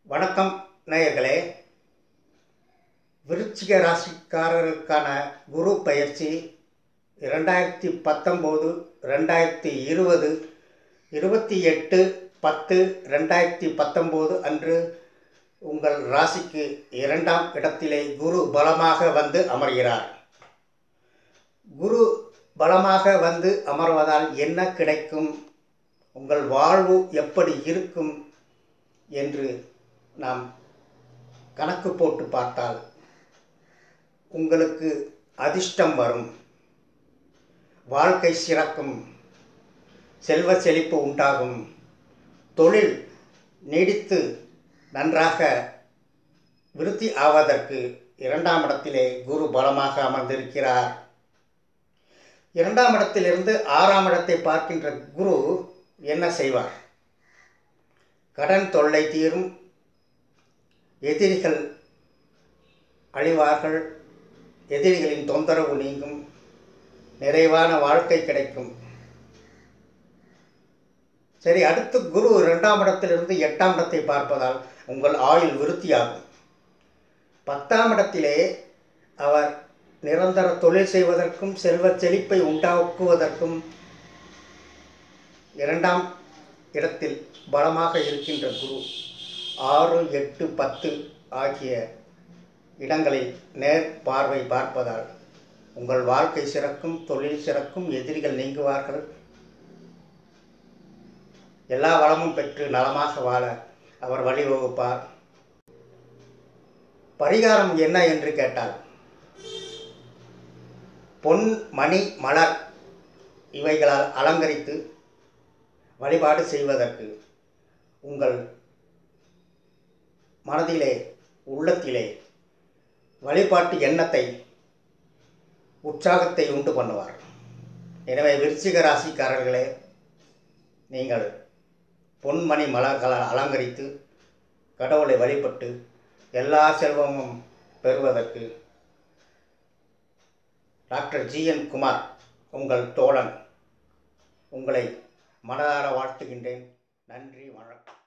வணக்கம் நேயர்களே விருச்சிக ராசிக்காரர்களுக்கான குரு பயிற்சி இரண்டாயிரத்தி பத்தொம்போது ரெண்டாயிரத்தி இருபது இருபத்தி எட்டு பத்து ரெண்டாயிரத்தி பத்தொம்போது அன்று உங்கள் ராசிக்கு இரண்டாம் இடத்திலே குரு பலமாக வந்து அமர்கிறார் குரு பலமாக வந்து அமர்வதால் என்ன கிடைக்கும் உங்கள் வாழ்வு எப்படி இருக்கும் என்று நாம் கணக்கு போட்டு பார்த்தால் உங்களுக்கு அதிர்ஷ்டம் வரும் வாழ்க்கை சிறக்கும் செல்வ செழிப்பு உண்டாகும் தொழில் நீடித்து நன்றாக விருத்தி ஆவதற்கு இரண்டாம் இடத்திலே குரு பலமாக அமர்ந்திருக்கிறார் இரண்டாம் இடத்திலிருந்து ஆறாம் இடத்தை பார்க்கின்ற குரு என்ன செய்வார் கடன் தொல்லை தீரும் எதிரிகள் அழிவார்கள் எதிரிகளின் தொந்தரவு நீங்கும் நிறைவான வாழ்க்கை கிடைக்கும் சரி அடுத்து குரு இரண்டாம் இடத்திலிருந்து எட்டாம் இடத்தை பார்ப்பதால் உங்கள் ஆயுள் விருத்தியாகும் பத்தாம் இடத்திலே அவர் நிரந்தர தொழில் செய்வதற்கும் செல்வ செழிப்பை உண்டாக்குவதற்கும் இரண்டாம் இடத்தில் பலமாக இருக்கின்ற குரு ஆறு எட்டு பத்து ஆகிய இடங்களில் நேர் பார்வை பார்ப்பதால் உங்கள் வாழ்க்கை சிறக்கும் தொழில் சிறக்கும் எதிரிகள் நீங்குவார்கள் எல்லா வளமும் பெற்று நலமாக வாழ அவர் வழிவகுப்பார் பரிகாரம் என்ன என்று கேட்டால் பொன் மணி மலர் இவைகளால் அலங்கரித்து வழிபாடு செய்வதற்கு உங்கள் மனதிலே உள்ளத்திலே வழிபாட்டு எண்ணத்தை உற்சாகத்தை உண்டு பண்ணுவார் எனவே விருச்சிக ராசிக்காரர்களே நீங்கள் பொன்மணி மலர்களால் அலங்கரித்து கடவுளை வழிபட்டு எல்லா செல்வமும் பெறுவதற்கு டாக்டர் ஜிஎன் குமார் உங்கள் தோழன் உங்களை மனதார வாழ்த்துகின்றேன் நன்றி வணக்கம்